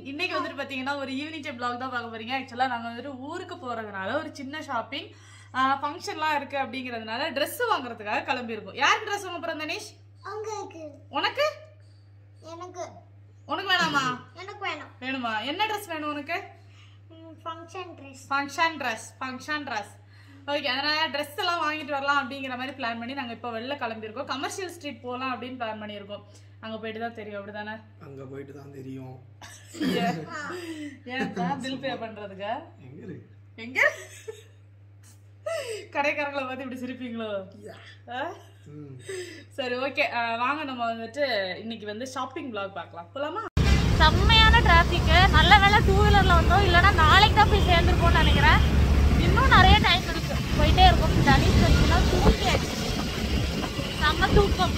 இன்னைக்கு வந்துட்டு பாத்தீங்கன்னா ஒரு ஈவினிங் டைம் vlog தான் பார்க்க போறீங்க ஆக்சுவலா நாங்க வந்துட்டு ஊருக்கு போறதுனால ஒரு சின்ன ஷாப்பிங் ஃபங்க்ஷன்லாம் இருக்கு அப்படிங்கறதுனால Dress வாங்குறதுக்காக கிளம்பி இருக்கோம் யாருக்கு ட்ரெஸ் வாங்க போறோம் தனீஷ் உங்களுக்கு உனக்கு எனக்கு உனக்கு வேணாமா எனக்கு வேணும் வேணுமா என்ன ட்ரெஸ் வேணும் உனக்கு function dress function dress function dress okay அதனால ட்ரெஸ் எல்லாம் வாங்கிட்டு வரலாம் அப்படிங்கிற மாதிரி பிளான் பண்ணி நாங்க இப்போ வெளில கிளம்பியிருக்கோம் கமர்ஷியல் ஸ்ட்ரீட் போகலாம் அப்படின்னு பிளான் பண்ணியிருக்கோம் அங்க போயிட்டு தான் தெரியும் அப்படிதானே அங்க போயிட்டு தான் தெரியும் ஏன்ப்பா பில் பே பண்றதுக்கு எங்க இருக்கு எங்க கடைக்காரங்களை பார்த்து இப்படி சிரிப்பீங்களோ ஆ? ம். சரி ஓகே வாங்க நம்ம வந்துட்டு இன்னைக்கு வந்து ஷாப்பிங் vlog பார்க்கலாம் போலாமா செம்மையான டிராஃபிக் நல்ல வேலை டூ வீலர்ல வந்தோம் இல்லைன்னா நாளைக்கு தான் போய் சேர்ந்துருப்போம்னு நினைக்கிறேன் இன்னும் நிறைய டைம் இருக்கு போயிட்டே இருக்கும் தனிஷ் வச்சுன்னா தூக்கி செம்ம தூக்கம்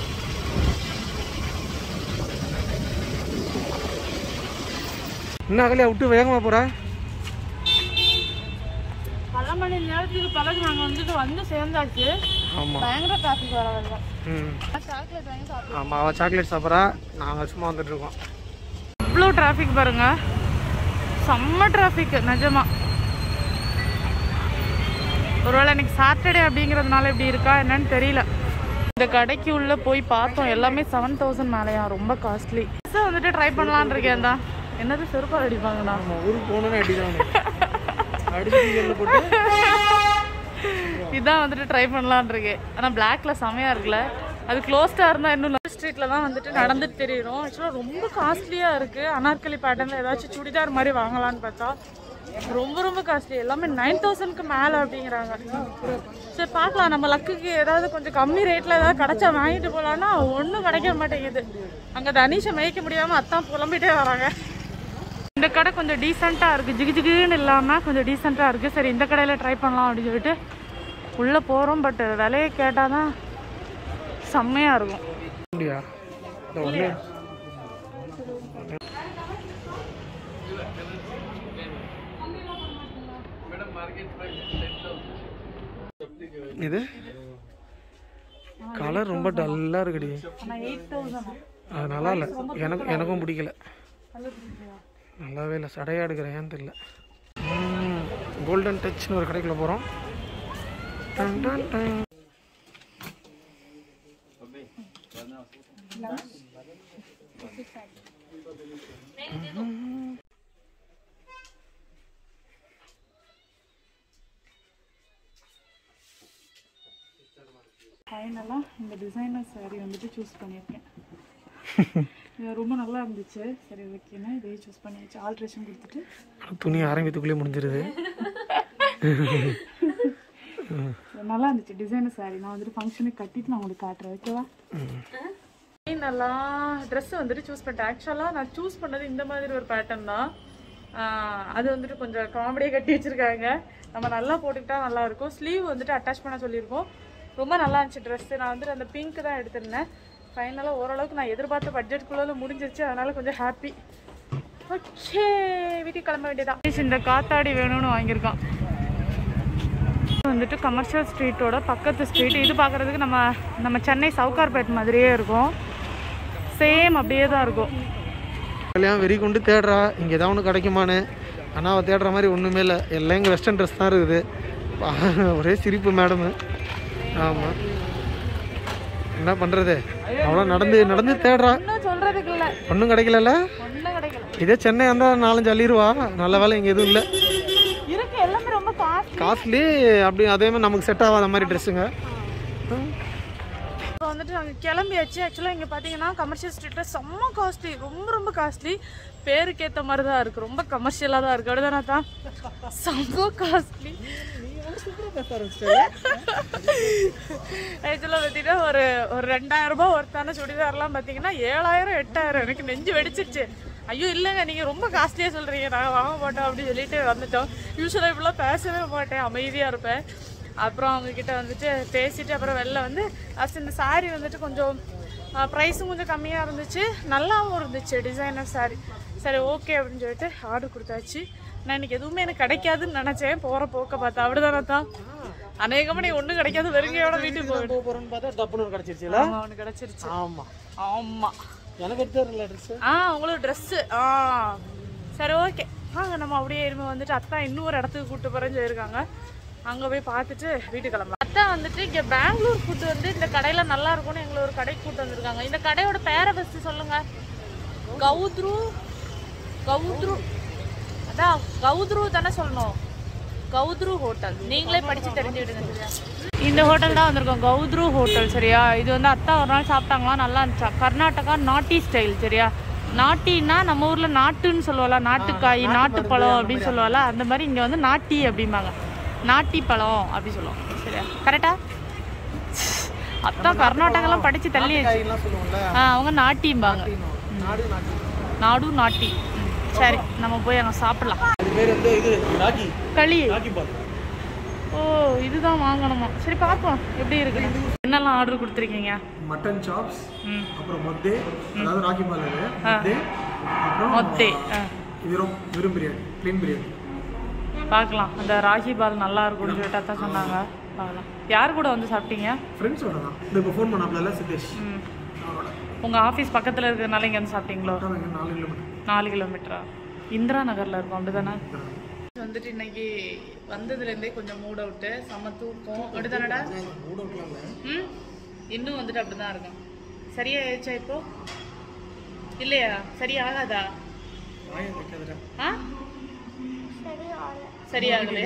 என்ன அகலையா விட்டு வேகமா போற பல மணி நேரத்துக்கு பிறகு நாங்கள் வந்துட்டு வந்து சேர்ந்தாச்சு ஆமா பயங்கர டிராஃபிக் வர வரல ம் சாக்லேட் வாங்கி சாப்பிடுவோம் ஆமா அவ சாக்லேட் சாப்பிட்றா நாங்க சும்மா வந்துட்டு இருக்கோம் இவ்வளோ டிராஃபிக் பாருங்க செம்ம டிராஃபிக் நிஜமா ஒருவேளை இன்னைக்கு சாட்டர்டே அப்படிங்கிறதுனால இப்படி இருக்கா என்னன்னு தெரியல இந்த கடைக்கு உள்ள போய் பார்த்தோம் எல்லாமே செவன் தௌசண்ட் மேலேயா ரொம்ப காஸ்ட்லி வந்துட்டு ட்ரை பண்ணலான்னு இருக்கேன் தான் என்னது செருப்பால் அடிப்பாங்கண்ணா நம்ம ஊருக்கு போகணும்னு அடிதான் அடிச்சு போட்டு இதான் வந்துட்டு ட்ரை பண்ணலான்னு இருக்கேன் ஆனால் பிளாக்ல செமையா இருக்குல்ல அது க்ளோஸ்டாக இருந்தால் இன்னும் ஸ்ட்ரீட்ல தான் வந்துட்டு நடந்துட்டு தெரியும் ஆக்சுவலாக ரொம்ப காஸ்ட்லியாக இருக்குது அனார்கலி பேட்டர்னில் ஏதாச்சும் சுடிதார் மாதிரி வாங்கலான்னு பார்த்தா ரொம்ப ரொம்ப காஸ்ட்லி எல்லாமே நைன் தௌசண்ட்க்கு மேலே அப்படிங்கிறாங்க சரி பார்க்கலாம் நம்ம லக்குக்கு ஏதாவது கொஞ்சம் கம்மி ரேட்டில் ஏதாவது கிடைச்சா வாங்கிட்டு போகலான்னா ஒன்றும் கிடைக்க மாட்டேங்குது அங்கே தனிஷை மேய்க்க முடியாமல் அத்தான் புலம்பிட்டே வராங்க இந்த கடை கொஞ்சம் டீசெண்டாக இருக்குது ஜிகு ஜிகுன்னு இல்லாமல் கொஞ்சம் டீசெண்டாக இருக்குது சரி இந்த கடையில் ட்ரை பண்ணலாம் அப்படின்னு சொல்லிட்டு உள்ளே போகிறோம் பட் விலையை கேட்டால் தான் செம்மையாக இருக்கும் அப்படியா இந்த ஒண்ணு இது கலர் ரொம்ப டல்லா இருக்குடி ஆனால் எயிட் தௌசண்ட் அது நல்லா இல்லை எனக்கு எனக்கும் பிடிக்கல நல்லாவே இல்லை சடையா எடுக்கிறேன் ஏன்னு தெரியல கோல்டன் டச்னு ஒரு கடைக்குள்ள போகிறோம் ஃபைனலாக இந்த டிசைனர் saree வந்துட்டு சூஸ் பண்ணியிருக்கேன் இது ரொம்ப நல்லா இருந்துச்சு சரி ஓகேன்னா இதையே சூஸ் பண்ணியாச்சு ஆல்ட்ரேஷன் கொடுத்துட்டு துணி ஆரம்பித்துக்குள்ளே முடிஞ்சிருது இது நல்லா இருந்துச்சு டிசைனர் saree நான் வந்துட்டு ஃபங்க்ஷனுக்கு கட்டிட்டு நான் உங்களுக்கு காட்டுறேன் ஓகேவா ஃபைனலாக ட்ரெஸ் வந்துட்டு சூஸ் பண்ணிட்டேன் ஆக்சுவலாக நான் சூஸ் பண்ணது இந்த மாதிரி ஒரு பேட்டர்ன் தான் ஆஹ் அது வந்துட்டு கொஞ்சம் காமெடியாக கட்டி வச்சிருக்காங்க நம்ம நல்லா போட்டுக்கிட்டா நல்லா இருக்கும் ஸ்லீவ் வந்துட்டு அட்டாச் பண்ண சொல்லியிருக்கோம் ரொம்ப நல்லா இருந்துச்சு ட்ரெஸ்ஸு நான் வந்துட்டு அந்த பிங்க் தான் எடுத்திருந்தேன் ஃபைனலாக ஓரளவுக்கு நான் எதிர்பார்த்த பட்ஜெட்குள்ளே முடிஞ்சிருச்சு அதனால கொஞ்சம் ஹாப்பி ஓகே வீட்டுக்கு கிளம்ப வேண்டியதான் இந்த காத்தாடி வேணும்னு வாங்கியிருக்கான் வந்துட்டு கமர்ஷியல் ஸ்ட்ரீட்டோட பக்கத்து ஸ்ட்ரீட் இது பார்க்குறதுக்கு நம்ம நம்ம சென்னை சவுகார்பேட் மாதிரியே இருக்கும் சேம் அப்படியே தான் இருக்கும் கல்யாணம் வெறி கொண்டு தேடுறா இங்கே ஏதாவது ஒன்று கிடைக்குமான்னு ஆனால் அவள் தேடுற மாதிரி ஒன்றுமே இல்லை எல்லாம் இங்கே வெஸ்டர்ன் ட்ரெஸ் தான் இருக்குது பா- ஒரே சிரிப்பு மேடமு ஆமாம் என்ன பண்ணுறது அவ்வளோ நடந்து நடந்து தேடுறா ஒன்றும் சொல்கிறதுக்கு இல்லை ஒன்றும் கிடைக்கலல்ல ஒன்றும் கிடைக்கல இதே சென்னை இருந்தால் நாலஞ்சு அள்ளிடுவா நல்ல வேலை இங்கே எதுவும் இல்லை இருக்கு எல்லாமே ரொம்ப காஸ்ட் காஸ்ட்லி அப்படி அதே மாதிரி நமக்கு செட் ஆகாத மாதிரி ட்ரெஸ்ஸுங்க இப்போ வந்துட்டு நாங்கள் கிளம்பியாச்சு ஆக்சுவலாக இங்கே பார்த்தீங்கன்னா கமர்ஷியல் ஸ்ட்ரீட்டில் செம்ம காஸ்ட்லி ரொம்ப ரொம்ப காஸ்ட்லி பேருக்கு ஏற்ற மாதிரி தான் இருக்குது ரொம்ப கமர்ஷியலாக தான் இருக்குது அப்படிதானே தான் செம்ம காஸ்ட்லி ஆக்சுவலாக பார்த்தீங்கன்னா ஒரு ஒரு ரெண்டாயிரம் ரூபாய் ஒருத்தான சுடிதார்லாம் பார்த்தீங்கன்னா ஏழாயிரம் எட்டாயிரம் எனக்கு நெஞ்சு வெடிச்சிருச்சு ஐயோ இல்லைங்க நீங்கள் ரொம்ப காஸ்ட்லியாக சொல்கிறீங்க நாங்கள் வாங்க மாட்டோம் அப்படின்னு சொல்லிட்டு வந்துட்டோம் யூஸ்வலாக இப்படிலாம் பேசவே மாட்டேன் அமைதியாக இருப்பேன் அப்புறம் அவங்க கிட்ட வந்துட்டு பேசிட்டு அப்புறம் வெளில வந்து ஃபஸ்ட் இந்த saree வந்துட்டு கொஞ்சம் ப்ரைஸும் கொஞ்சம் கம்மியாக இருந்துச்சு நல்லாவும் இருந்துச்சு டிசைனர் saree சரி ஓகே அப்படின்னு சொல்லிட்டு ஆர்டர் கொடுத்தாச்சு நான் இன்னைக்கு எதுவுமே எனக்கு கிடைக்காதுன்னு நினச்சேன் போகிற போக்க பார்த்தா அப்படிதானே தான் அநேகமாக நீ ஒன்றும் கிடைக்காது வெறுங்கையோட வீட்டுக்கு போயிடும் போகிறோன்னு பார்த்தா டப்புன்னு கிடச்சிருச்சு ஆமா அவனுக்கு கிடைச்சிருச்சு ஆமாம் ஆமாம் எனக்கு எடுத்து ட்ரெஸ்ஸு ஆ உங்களுக்கு ட்ரெஸ்ஸு ஆ சரி ஓகே வாங்க நம்ம அப்படியே இருமை வந்துட்டு அத்தா இன்னொரு இடத்துக்கு கூப்பிட்டு போகிறேன்னு சொல்லியிருக்காங்க அங்கே போய் பார்த்துட்டு வீட்டுக்கு கிளம்பலாம் அத்தா வந்துட்டு இங்கே பெங்களூர் ஃபுட்டு வந்து இந்த கடையில் நல்லா இருக்கும்னு எங்களை ஒரு கடைக்கு கூப்பிட்டு வந்திருக்காங்க இந்த கடையோட பேரை ஃபஸ்ட்டு சொல்லுங்கள் கவுத்ரு கவுத்ரு அதான் கவுத்ரு தானே சொல்லணும் கவுத்ரு ஹோட்டல் நீங்களே படிச்சு தெரிஞ்சுக்கிடுங்க சரியா இந்த ஹோட்டல் தான் வந்திருக்கோம் கவுத்ரு ஹோட்டல் சரியா இது வந்து அத்தா ஒரு நாள் சாப்பிட்டாங்களா நல்லா இருந்துச்சா கர்நாடகா நாட்டி ஸ்டைல் சரியா நாட்டின்னா நம்ம ஊர்ல நாட்டுன்னு சொல்லுவோம்ல நாட்டுக்காய் நாட்டுப்பழம் அப்படின்னு சொல்லுவோம்ல அந்த மாதிரி இங்க வந்து நாட்டி அப்படிம்பாங்க நாட்டி பழம் அப்படி சொல்லுவோம் சரியா கரெக்டா அத்தா கர்நாடகாலாம் படிச்சு தள்ளி காய்கறிலாம் சொல்லுவோம்ல ஆ, அவங்க நாட்டிம்பாங்க நாடு நாட்டு நாடு நாட்டி ம், சரி நம்ம போய் அங்கே சாப்பிடலாம் அது பேர் வந்து இது ராகி களி ராகி பால் ஓ இதுதான் வாங்கணுமா சரி பார்ப்போம் எப்படி இருக்குன்னு என்னெல்லாம் ஆர்டர் கொடுத்துருக்கீங்க மட்டன் சாப்ஸ் ம் அப்புறம் மொத்தே அதாவது ராகி பால் அது மொத்தே அப்புறம் மொத்தே ஆ வெறும் வெறும் பிரியாணி ப்ளீன் பிரியாணி பார்க்கலாம் அந்த ராகி பால் நல்லா இருக்கும்னு சொல்லிட்டு தான் சொன்னாங்க பார்க்கலாம் யார் கூட வந்து சாப்பிட்டீங்க ஃப்ரெண்ட்ஸோட தான் இந்த இப்போ ஃபோன் பண்ணாப்ல சித்தேஷ் ம் அவரோட உங்கள் ஆஃபீஸ் பக்கத்தில் இருக்கிறதுனால இங்கே வந்து சாப்பிட்டீங்களோ அதான் நாலு கிலோமீட்டர் நாலு கிலோமீட்டரா இந்திரா நகரில் இருக்கும் அப்படிதானே வந்துட்டு இன்னைக்கு வந்ததுலேருந்தே கொஞ்சம் மூட் அவுட்டு செம்ம தூக்கம் அப்படிதானடா மூட விடலாம்ல ம் இன்னும் வந்துட்டு அப்படிதான் இருக்கும் சரியாயிடுச்சா இப்போ இல்லையா சரியாகாதா வாயை வைக்காதடா ஆ சரி ஆகல சரியாகலையா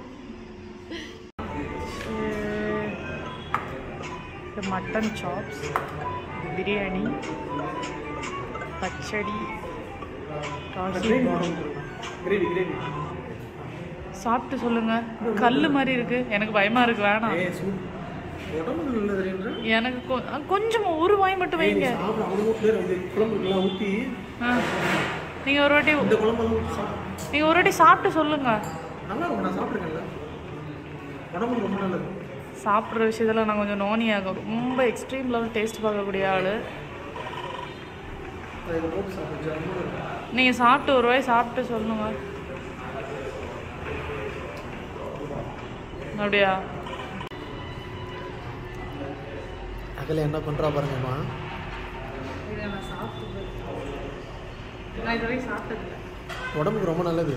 மட்டன் சாப்ஸ் பிரியாணி பச்சடி காசி கிரேவி கிரேவி சாப்பிட்டு சொல்லுங்க கல் மாதிரி இருக்கு எனக்கு பயமா இருக்கு வேணாம் ஏ சூப் உடம்புக்கு நல்லதுன்ற எனக்கு கொ- அஹ் கொஞ்சம் ஒரு வாய் மட்டும் வைங்க சாப்பிட அவ்வளோ பேர் வந்து குழம்பு இருக்குல்ல ஊற்றி ஆ. நீங்க ஒரு வாட்டி இந்த குழம்பெல்லாம் ஊற்றி சாப்பிடும் நீங்க ஒரு வாட்டி சாப்பிட்டு சொல்லுங்க நல்லா இருக்கும் நான் சாப்பிட்ருக்கேன்ல உடம்புக்கு ரொம்ப நல்லது சாப்பிட்ற விஷயத்துல நான் கொஞ்சம் நோனியாகும் ரொம்ப எக்ஸ்ட்ரீம் லெவல் டேஸ்ட் பார்க்கக்கூடிய ஆள் அதை இதை போட்டு சாப்பிட்டு ஜம்முன்னு இருக்கும். நீங்கள் சாப்பிட்டு ஒரு வாய் சாப்பிட்டு சொல்லுங்க அப்படியா அதில் என்ன பண்ணுறா பாருங்கம்மா இதை நான் சாப்பிட்டு நான் இது வரைக்கும் சாப்பிட்டதில்ல உடம்புக்கு ரொம்ப நல்லது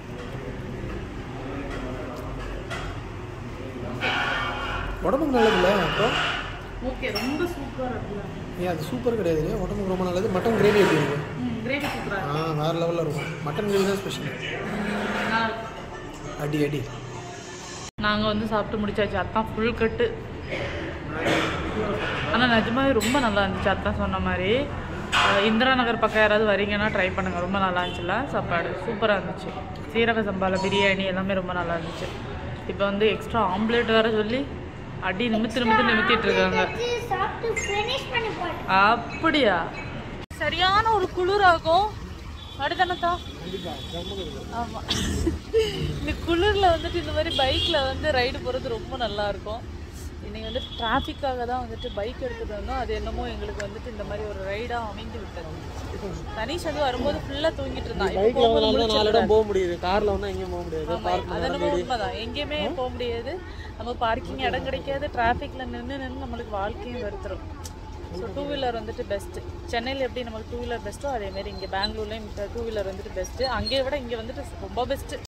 உடம்புக்கு நல்லதுல்ல அப்புறம் ஓகே ரொம்ப சூப்பராக இருக்குல்ல ஏன் அது சூப்பர் கிடையாது இல்லையா உடம்புக்கு ரொம்ப நல்லது மட்டன் கிரேவி எப்படி இருக்கு ம் கிரேவி சூப்பராக ஆ வேறு லெவலில் இருக்கும் மட்டன் கிரேவி தான் ஸ்பெஷல் அடி அடி நாங்கள் வந்து சாப்பிட்டு முடிச்சாச்சு அதான் ஃபுல் கட்டு ஆனால் நிஜமாவே ரொம்ப நல்லா இருந்துச்சு அதான் சொன்ன மாதிரி அஹ் இந்திரா நகர் பக்கம் யாராவது வரீங்கன்னா ட்ரை பண்ணுங்கள் ரொம்ப நல்லா இருந்துச்சுல சாப்பாடு சூப்பராக இருந்துச்சு சீரக சம்பாவில் பிரியாணி எல்லாமே ரொம்ப நல்லா இருந்துச்சு இப்போ வந்து எக்ஸ்ட்ரா ஆம்லேட் வேறு சொல்லி அடி நிமித்து நிமித்து நிமித்திட்டு இருக்காங்க இது சாப்பிட்டு ஃபினிஷ் பண்ணி போட்டேன் அப்படியா சரியான ஒரு குளிராகும் அடுத்தனத்தா ஆமா இந்த குளிர்ல வந்துட்டு இந்த மாதிரி பைக்ல வந்து ரைடு போறது ரொம்ப நல்லா இருக்கும் இன்னைக்கு வந்து டிராஃபிக்காக தான் வந்துட்டு பைக் எடுத்துட்டு வந்தோம் அது என்னமோ எங்களுக்கு வந்துட்டு இந்த மாதிரி ஒரு ரைடா அமைந்து விட்டது தனீஷ் வந்து வரும்போது ஃபுல்லா தூங்கிட்டு இருந்தான் இப்போ போகும்போது நாலு முழிச்சிருக்கான். இடம் போக முடியுது காரில் வந்தால் எங்கேயும் போக முடியாது ஆமா, அது என்னமோ உண்மைதான் எங்கேயுமே போக முடியாது நம்ம பார்க்கிங் இடம் கிடைக்காது டிராஃபிக்ல நின்று நின்று நம்மளுக்கு வாழ்க்கையும் வருத்துரும் ஸோ டூ வீலர் வந்துட்டு பெஸ்ட்டு சென்னையில் எப்படி நமக்கு டூ வீலர் பெஸ்ட்டோ அதே மாதிரி இங்கே பெங்களூர்லேயும் டூ வீலர் வந்துட்டு பெஸ்ட்டு அங்கே விட இங்கே வந்துட்டு ரொம்ப பெஸ்ட்டு